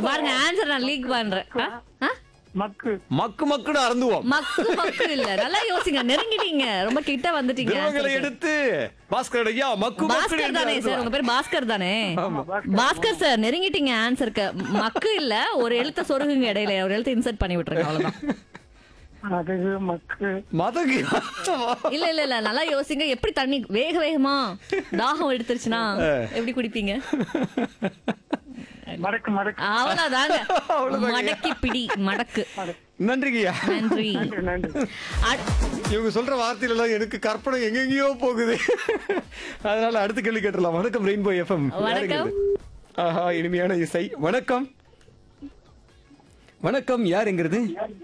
பாருங்க ஆன்சர் நான் லீக் பண்றேன் ஆ? ஆ? மக்கு மக்கு மக்குன்னு அறந்துவோம் மக்கு மக்கு இல்ல நல்லா யோசிங்க நெருங்கிட்டீங்க ரொம்ப கிட்ட வந்துட்டீங்க திரவங்களை answer க்கு. எடுத்து பாஸ்கர் ஐயா மக்கு மக்குன்னு பாஸ்கர் எடுத்து தானே சார் அறுத்துவோம். உங்க பேர் பாஸ்கர் தானே ஆமா. பாஸ்கர் சார் நெருங்கிட்டீங்க ஆன்சருக்கு மக்கு இல்ல ஒரு எழுத்த சொருகுங்க இடையில ஒரு எழுத்து இன்சர்ட் பண்ணி விட்டுருங்க அவ்வளவுதான் அதுக்கு மக்கு மதகு இல்ல இல்ல இல்ல நல்லா யோசிங்க எப்படி தண்ணி வேக வேகமா தாகம் எடுத்துருச்சுன்னா எப்படி குடிப்பீங்க மடக்கு மடக்கு அவ்வளவுதாங்க மடக்கி பிடி மடக்கு நன்றிங்கய்யா நன்றி நன்றி நன்றி அட்- இவங்க சொல்ற வார்த்தையில எல்லாம் எனக்கு கற்பனை எங்கெங்கயோ போகுது அதனால அடுத்த கேள்வி கேட்டுடலாம் வணக்கம் ரெயின்போ எஃப்எம் வணக்கம். ஆஹா இனிமையான இசை வணக்கம் வணக்கம் யாருங்கிறது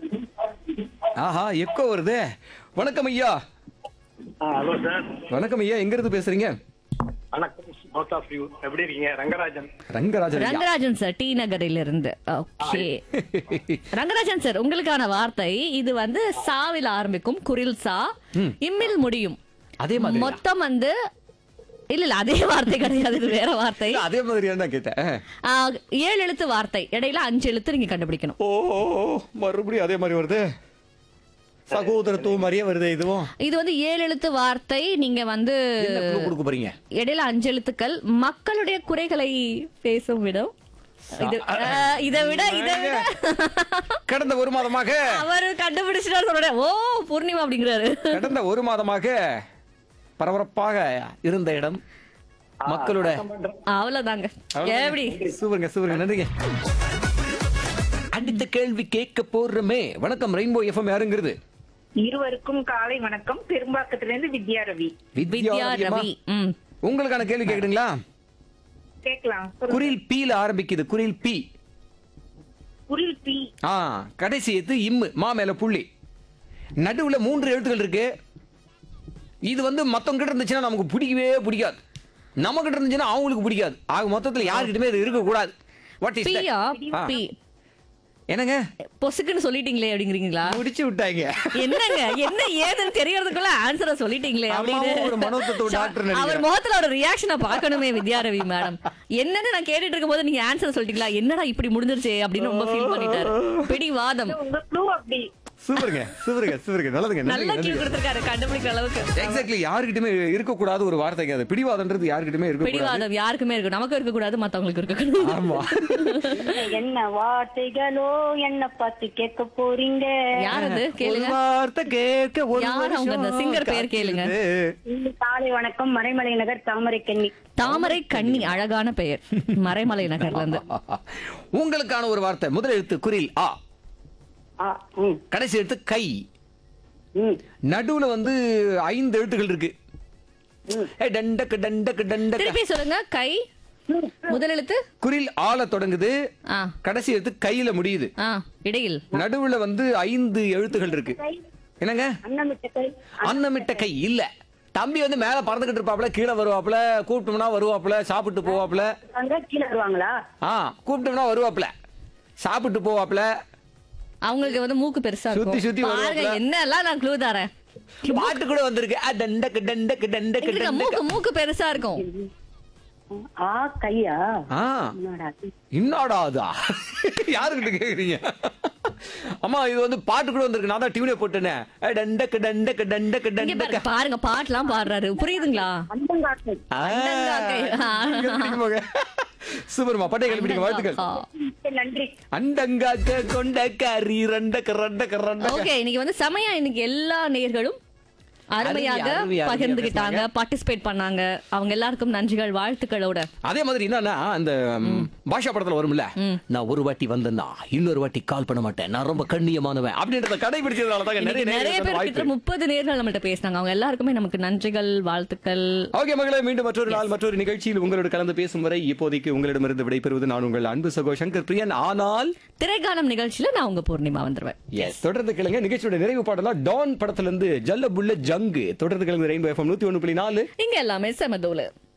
ஆஹா எக்கோ வருதே வணக்கம் ஐயா ஹலோ சார் வணக்கம் ஐயா எங்க இருந்து பேசுறீங்க வணக்கம் மோட் ஆஃப் யூ எப்படி இருக்கீங்க ரங்கராஜன் ரங்கராஜன் ஐயா ரங்கராஜன் சார் டி நகரில் இருந்து ஓகே ரங்கராஜன் சார் உங்களுக்கான வார்த்தை இது வந்து சாவில் ஆரம்பிக்கும் குரில் சா இம்மில் முடியும் அதே மாதிரி மொத்தம் வந்து இல்ல இல்ல அதே வார்த்தை கிடையாது இது வேற வார்த்தை அதே மாதிரியா நான் கேட்டேன் ஆ, ஏழு எழுத்து வார்த்தை இடையில அஞ்சு எழுத்து நீங்க கண்டுபிடிக்கணும் ஓ ஓ, ஓ, மறுபடியும் அதே மாதிரி வருது சகோதரத்துவம் மாதிரியே வருது இதுவும் இது வந்து ஏழு எழுத்து வார்த்தை நீங்க வந்து என்ன clue கொடுக்க போறீங்க இடையில அஞ்சு எழுத்துக்கள் மக்களுடைய குறைகளை பேசும் விடம் இது ஆ, இதை விட இதை விட கடந்த ஒரு மாதமாக அவர் கண்டுபிடிச்சிட்டாரு சொல்றேன் ஓ பூர்ணிமா அப்படிங்கிறாரு கடந்த ஒரு மாதமாக பரபரப்பாக இருந்த இடம் மக்களோட அவ்வளவுதாங்க எப்படி சூப்பருங்க சூப்பருங்க நன்றிங்க அடுத்த கேள்வி கேட்க போறமே வணக்கம் ரெயின்போ எஃப்எம் யாருங்கிறது இருவருக்கும் காலை வணக்கம் பெரும்பாக்கத்திலிருந்து வித்யா ரவி வித்யா ரவியம்மா. ரவி ம் உங்களுக்கான கேள்வி கேக்குதுங்களா கேட்கலாம் குரில் பீல ஆரம்பிக்குது குரில் பி குரில் பி ஆ கடைசி எத்து இம்மு மா மேல புள்ளி நடுவுல மூன்று எழுத்துக்கள் இருக்கு இது வந்து மத்தவங்க கிட்ட இருந்துச்சுன்னா நமக்கு பிடிக்கவே பிடிக்காது நம்ம கிட்ட இருந்துச்சுன்னா அவங்களுக்கு பிடிக்காது ஆக மொத்தத்துல யாருக்கிட்டமே இது இருக்க கூடாது வாட் இஸ் பியா பி என்னங்க பொசுக்குன்னு சொல்லிட்டீங்களே அப்படிங்கிறீங்களா முடிச்சு விட்டாங்க என்னங்க என்ன ஏதுன்னு தெரியறதுக்குள்ள ஆன்சரை சொல்லிட்டீங்களே அம்மாவும் ஒரு மனோதத்துவ அப்படின்னு டாக்டர் நினைக்கிறேன். அவர் முகத்துல ஒரு ரியாக்ஷனை பார்க்கணுமே வித்யாரவி மேடம் என்னன்னு நான் கேட்டுட்டு இருக்கும்போது நீங்க ஆன்சர் சொல்லிட்டீங்களா என்னடா இப்படி முடிஞ்சிருச்சே அப்படின்னு ரொம்ப ஃபீல் பண்ணிட்டாரு பிடிவாதம் உங்க க்ளூ அப்படி சூப்பருங்க சூப்பருங்க சூப்பருங்க நல்லதுங்க நல்ல கியூ கொடுத்திருக்காரு கண்டுபிடிக்கிற அளவுக்கு எக்ஸாக்ட்லி யாருக்கிட்டயுமே இருக்கக்கூடாது ஒரு வார்த்தைங்க அது பிடிவாதன்றது யாருக்கிட்டயுமே இருக்கக்கூடாது பிடிவாதம் யாருக்குமே இருக்கும் நமக்கும் இருக்க கூடாது மத்தவங்களுக்கு இருக்க ஆமா என்ன வார்த்தைகளோ என்ன பார்த்து கேட்க போறீங்க யார் அது ஒரு கேளுங்க வார்த்தை கேட்க ஒரு யார் அவங்க அந்த வருஷம் singer பேர் கேளுங்க. காத்திருந்து. இந்த காலை வணக்கம் மறைமலை நகர் தாமரை கன்னி தாமரை கண்ணி அழகான பெயர் மறைமலை நகர்ல இருந்து உங்களுக்கான ஒரு வார்த்தை முதல் எழுத்து குரில் ஆ ஆ, ம், கடைசி எழுத்து கை ம். நடுவுல வந்து ஐந்து எழுத்துக்கள் இருக்கு ஏய், டண்டக்கு டண்டக்கு டண்டக்கு திருப்பி சொல்லுங்க கை முதல் எழுத்து குரில் ஆல தொடங்குது ஆ கடைசி எழுத்து கையில முடியுது ஆ இடையில் நடுவுல வந்து ஐந்து எழுத்துகள் இருக்கு என்னங்க அன்னமிட்ட கை அன்னமிட்ட கை இல்ல தம்பி வந்து மேல பறந்துகிட்டு இருப்பாப்ல கீழே வருவாப்ல கூப்பிட்டோம்னா வருவாப்ல சாப்பிட்டு போவாப்ல அங்க கீழே வருவாங்களா ஆ கூப்பிட்டோம்னா வருவாப்ல சாப்பிட்டு போவாப்ல அவங்களுக்கு வந்து மூக்கு பெருசா சுத்தி இருக்கும் சுத்தி பாருங்க வருவாப்ல. என்னெல்லாம் நான் க்ளூ தரேன் பாட்டு கூட வந்திருக்கு அ, டண்டக்கு டண்டக்கு டண்டக்கு இங்க டண்டக்கு மூக்கு மூக்கு பெருசா இருக்கும் ஆ கையா ஆ என்னடா இது? என்னடா அதா யாருக்கிட்ட கேக்குறீங்க அம்மா இது வந்து பாட்டு கூட வந்திருக்கு நான் தான் டியூனே போட்டேனே அ, டண்டக்கு டண்டக்கு டண்டக்கு இங்க டண்டக்கு பாருங்க பாருங்க பாட்டுலாம் பாடுறாரு புரியுதுங்களா அந்தங்காக்கை ஆ, அண்டங்காக்கை. ஆ. கண்டுபிடிக்க போங்க. சூப்பர்மா பட்டை கண்டுபிடிக்க வாழ்த்துக்கள் அண்டங்கா. நன்றி அண்டங்காக்க கொண்ட கறி ரெண்டக்க ரெண்டக்க ரெண்டக்க ஓகே இன்னைக்கு வந்து செமையா இன்னைக்கு எல்லா நேர்களும் அருமையாக அருமையா, அருமையா பகிர்ந்துகிட்டாங்க பேசுனாங்க. பார்ட்டிசிபேட் பண்ணாங்க அவங்க எல்லாருக்கும் நன்றிகள் வாழ்த்துக்களோட அதே மாதிரி என்னன்னா அந்த ம், பாஷா படத்துல வரும்ல நான் ஒரு வாட்டி வந்தேன்னா இன்னொரு வாட்டி கால் பண்ண மாட்டேன் நான் ரொம்ப கண்ணியமானவன் அப்படின்றத கடைபிடிச்சதால தான் நிறைய இன்னைக்கு நிறைய நேயர்களுக்கு பேர் வாய்ப்பு கிட்ட முப்பது நேர்கள் நம்மள்ட்ட பேசினாங்க அவங்க எல்லாருக்குமே நமக்கு நன்றிகள் வாழ்த்துக்கள் ஓகே மகளே மீண்டும் மற்றொரு நாள் மற்றொரு நிகழ்ச்சியில் உங்களோட கலந்து பேசும் வரை இப்போதைக்கு உங்களிடமிருந்து விடைபெறுவது நான் உங்கள் அன்பு சகோ சங்கர் பிரியன் ஆனால் திரைக்காலம் நிகழ்ச்சியில நான் உங்க பூர்ணிமா வந்துருவேன் எஸ் தொடர்ந்து கேளுங்க நிகழ்ச்சியோட நிறைவு பாடலாம் டான் படத்துல இருந்து ஜல்ல புல்ல ஜங்கு தொடர்ந்து கேளுங்க ரெயின்போ எஃப்எம் நூத்தி ஒண்ணு புள்ளி நாலு இங்க எல்லாமே செமதோல